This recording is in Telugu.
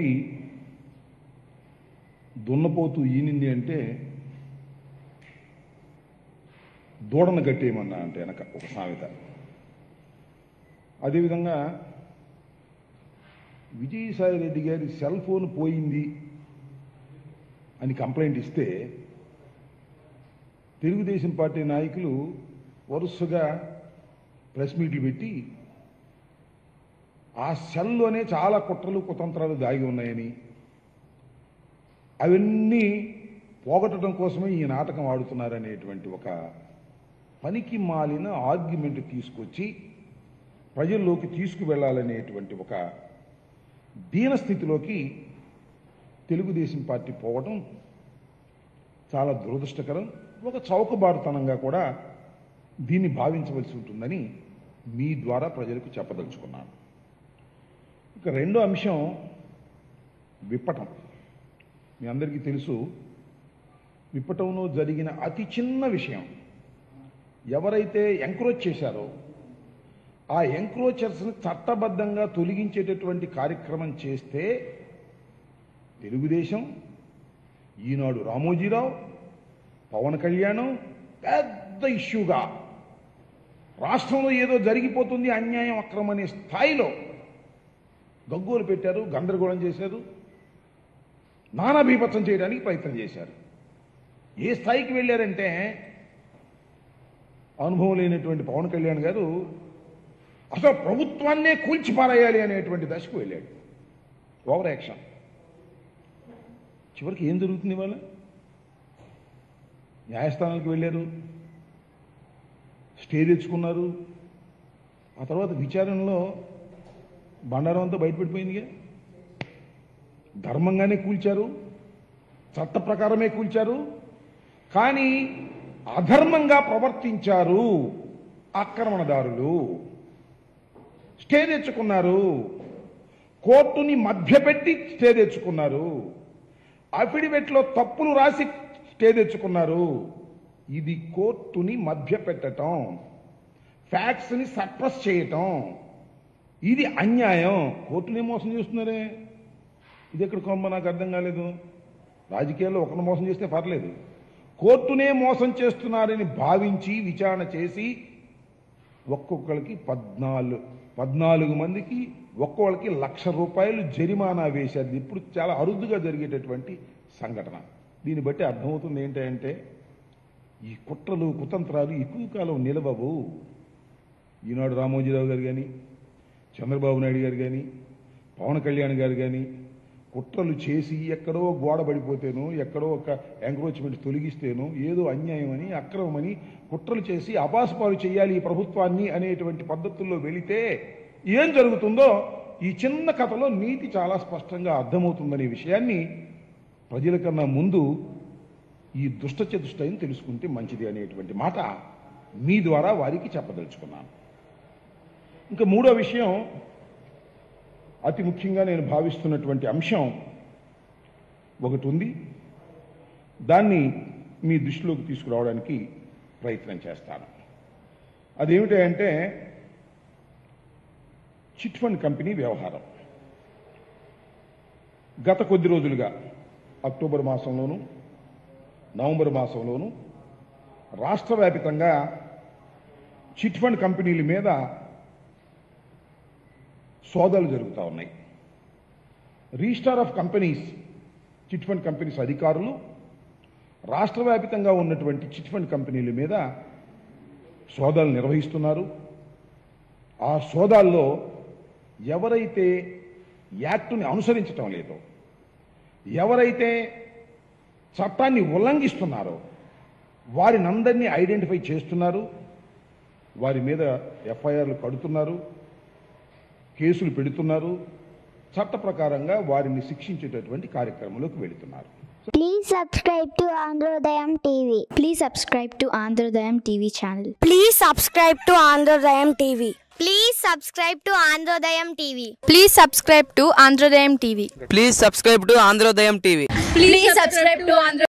ఒకటి దున్నపోతూ ఈనింది అంటే దూడను కట్టేయమన్నా అంటే వెనక ఒక సామెత అదేవిధంగా విజయసాయి రెడ్డి గారి సెల్ ఫోన్ పోయింది అని కంప్లైంట్ ఇస్తే తెలుగుదేశం పార్టీ నాయకులు వరుసగా ప్రెస్ మీట్లు పెట్టి ఆ సెల్లోనే చాలా కుట్రలు కుతంత్రాలు దాగి ఉన్నాయని అవన్నీ పోగొట్టడం కోసమే ఈ నాటకం ఆడుతున్నారనేటువంటి ఒక పనికి మాలిన ఆర్గ్యుమెంట్ తీసుకొచ్చి ప్రజల్లోకి తీసుకువెళ్ళాలనేటువంటి ఒక దీనస్థితిలోకి తెలుగుదేశం పార్టీ పోవడం చాలా దురదృష్టకరం ఒక చౌకబారుతనంగా కూడా దీన్ని భావించవలసి ఉంటుందని మీ ద్వారా ప్రజలకు చెప్పదలుచుకున్నాను ఇక రెండో అంశం విప్పటం మీ అందరికీ తెలుసు విప్పటంలో జరిగిన అతి చిన్న విషయం ఎవరైతే ఎంక్రోచ్ చేశారో ఆ ఎంక్రోచర్స్ని చట్టబద్ధంగా తొలగించేటటువంటి కార్యక్రమం చేస్తే తెలుగుదేశం ఈనాడు రామోజీరావు పవన్ కళ్యాణ్ పెద్ద ఇష్యూగా రాష్ట్రంలో ఏదో జరిగిపోతుంది అన్యాయం అక్రమం అనే స్థాయిలో గగ్గోలు పెట్టారు గందరగోళం చేశారు నానా బీభత్సం చేయడానికి ప్రయత్నం చేశారు ఏ స్థాయికి వెళ్ళారంటే అనుభవం లేనటువంటి పవన్ కళ్యాణ్ గారు అసలు ప్రభుత్వాన్నే కూల్చిపారేయాలి అనేటువంటి దశకు వెళ్ళాడు ఓవర్ యాక్షన్ చివరికి ఏం జరుగుతుంది ఇవాళ న్యాయస్థానాలకు వెళ్ళారు స్టే తెచ్చుకున్నారు ఆ తర్వాత విచారణలో బండారం అంతా బయటపడిపోయిందిగా ధర్మంగానే కూల్చారు చట్ట ప్రకారమే కూల్చారు కానీ అధర్మంగా ప్రవర్తించారు ఆక్రమణదారులు స్టే తెచ్చుకున్నారు కోర్టుని మభ్యపెట్టి స్టే తెచ్చుకున్నారు అఫిడవిట్లో తప్పులు రాసి స్టే తెచ్చుకున్నారు ఇది కోర్టుని మభ్యపెట్టటం ఫ్యాక్ట్స్ని సప్రెస్ చేయటం ఇది అన్యాయం కోర్టుని మోసం చేస్తున్నారే ఇది ఎక్కడ కొమ్మ నాకు అర్థం కాలేదు రాజకీయాల్లో ఒకరిని మోసం చేస్తే పర్లేదు కోర్టునే మోసం చేస్తున్నారని భావించి విచారణ చేసి ఒక్కొక్కరికి పద్నాలుగు పద్నాలుగు మందికి ఒక్కొక్కరికి లక్ష రూపాయలు జరిమానా వేశారు ఇప్పుడు చాలా అరుదుగా జరిగేటటువంటి సంఘటన దీన్ని బట్టి అర్థమవుతుంది ఏంటంటే ఈ కుట్రలు కుతంత్రాలు ఎక్కువ కాలం నిలవవు ఈనాడు రామోజీరావు గారు కానీ చంద్రబాబు నాయుడు గారు కానీ పవన్ కళ్యాణ్ గారు కానీ కుట్రలు చేసి ఎక్కడో గోడ పడిపోతేనో ఎక్కడో ఒక ఎంక్రోచ్మెంట్ తొలగిస్తేనో ఏదో అన్యాయమని అక్రమమని కుట్రలు చేసి అపాసపాలు చేయాలి ఈ ప్రభుత్వాన్ని అనేటువంటి పద్ధతుల్లో వెళితే ఏం జరుగుతుందో ఈ చిన్న కథలో నీతి చాలా స్పష్టంగా అర్థమవుతుందనే విషయాన్ని ప్రజల కన్నా ముందు ఈ దుష్ట చతుష్టయం తెలుసుకుంటే మంచిది అనేటువంటి మాట మీ ద్వారా వారికి చెప్పదలుచుకున్నాను ఇంకా మూడో విషయం అతి ముఖ్యంగా నేను భావిస్తున్నటువంటి అంశం ఒకటి ఉంది దాన్ని మీ దృష్టిలోకి తీసుకురావడానికి ప్రయత్నం చేస్తాను అదేమిటంటే చిట్ ఫండ్ కంపెనీ వ్యవహారం గత కొద్ది రోజులుగా అక్టోబర్ మాసంలోను నవంబర్ మాసంలోను రాష్ట్ర వ్యాపితంగా చిట్ ఫండ్ కంపెనీల మీద సోదాలు జరుగుతూ ఉన్నాయి registrar of companies chit fund companies అధికారులు రాష్ట్ర వ్యాపితంగా ఉన్నటువంటి చిట్ ఫండ్ కంపెనీల మీద సోదాలు నిర్వహిస్తున్నారు ఆ సోదాల్లో ఎవరైతే యాక్టుని అనుసరించటం లేదో ఎవరైతే చట్టాన్ని ఉల్లంఘిస్తున్నారో వారినందరినీ ఐడెంటిఫై చేస్తున్నారు వారి మీద ఎఫ్ఐఆర్లు కడుతున్నారు కేసులు పెడుతున్నారు చట్ట ప్రకారంగా వారిని శిక్షించేటటువంటి కార్యక్రమంలోకి వెళుతున్నారు Please subscribe to Androdayam TV. Please subscribe to Androdayam TV channel. Please subscribe to Androdayam TV. Please subscribe to Androdayam TV. Please subscribe to Androdayam TV. Please subscribe to Androdayam TV. Please subscribe to Androdayam